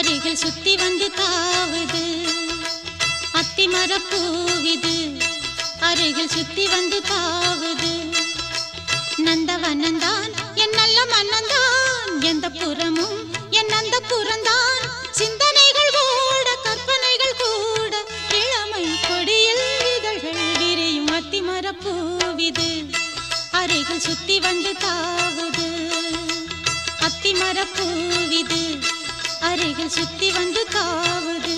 அருகில் சுத்தி வந்து தாவுது அத்திமர பூவிது அருகில் சுத்தி வந்து தாவுது நந்தவனந்தான் என் நல்ல மன்னந்தான் எந்த புறமும் என் அந்த புறந்தான் சிந்தனைகள் ஓட கற்பனைகள் கூட இளமை கொடியில் இதழ்கள் விரியும் அத்திமர பூவிது அருகில் சுத்தி வந்து தாவுது அத்திமர பூவிது அருகில் சுத்தி வந்து தாவுது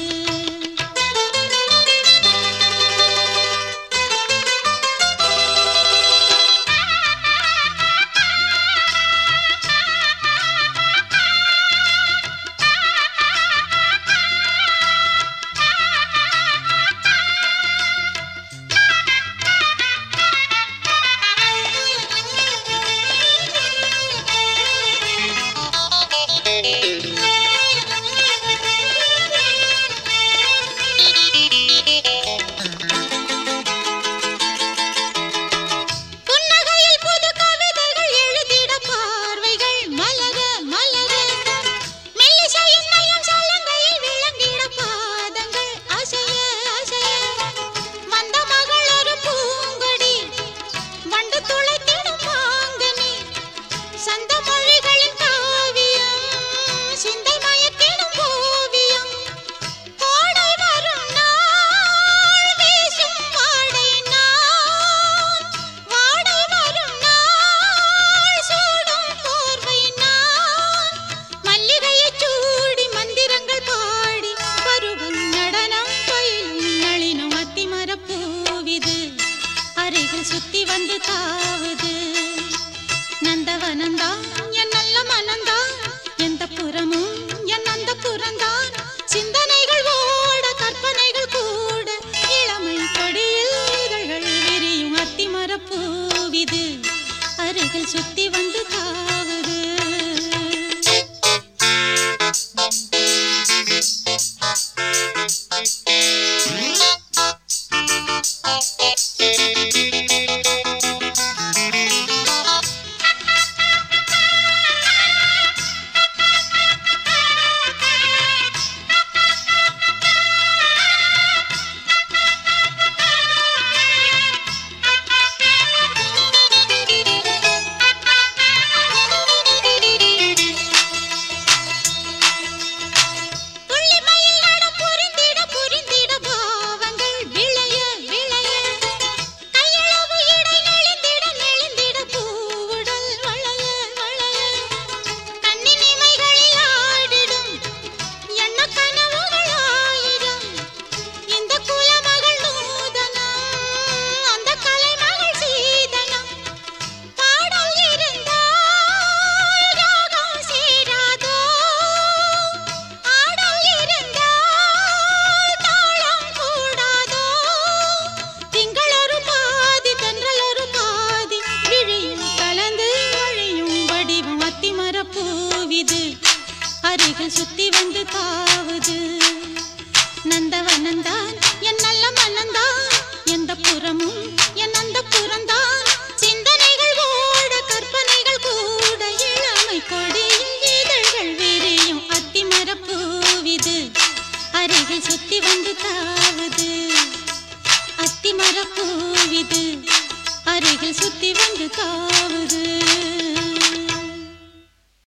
புன்னகையில் புது கவிதைகள் எழுதிட பார்வைகள் மலர மலர மெல்லிசையின் நயம் சலங்கையில் விளங்கிட பாதங்கள் அசைய அசைய வந்த மகள் ஒரு பூங்கொடி வண்டு துளைத்திடும் மாங்கனி சந்த மொழிகளின் காவியம் சிந்தை மயக்கிடும் ஓவியம் கோடை வரும் நாள் வீசும் வாடை நான் வாடை வரும் நாள் சூடும் போர்வை நான் மல்லிகையைச் சூடி மந்திரங்கள் பாடி பருவம் நடனம் பயிலும் நளினம் அத்திமரப் பூவிது அருகில் சுத்தி வந்து தாவுது நந்தவனந்தான் என் நல்ல மனந்தான் எந்த புறமும் என் அந்த புறந்தான் சிந்தனைகள் ஓட கற்பனைகள் கூட இளமை கொடியில் இதழ்கள் விரியும் அத்திமர பூவிது அருகில் சுத்தி வந்து தாவுது துள்ளிமயில் நடம் புரிந்திட புரிந்திட பாவங்கள் விளைய விளைய கையளவு இடை நெளிந்திட நெளிந்திட பூவுடல் வளைய வளைய கண்ணின் இமைகளில் ஆடிடும் எண்ண கனவுகள் ஆயிரம் இந்த குலமகள் நூதனம் அந்த கலைமகள் சீதனம் பாடல் இருந்தால் ராகம் சேராதோ ஆடல் இருந்தால் தாளம் கூடாதோ திங்களொரு பாதி தென்றலொரு பாதி விழியும் கலந்து வழியும் வடிவம் அத்திமர பூவிது அருகில் சுத்தி வந்து தாவுது நந்தவனந்தான் என் நல்ல மனந்தான் எந்த புறமும் என் அந்த புறந்தான் சிந்தனைகள் ஓட கற்பனைகள் கூட இளமை கொடியில் இதழ்கள் விரியும் அத்திமர பூவிது அருகில் சுத்தி வந்து தாவுது அத்திமர பூவிது அருகில் சுத்தி வந்து தாவுது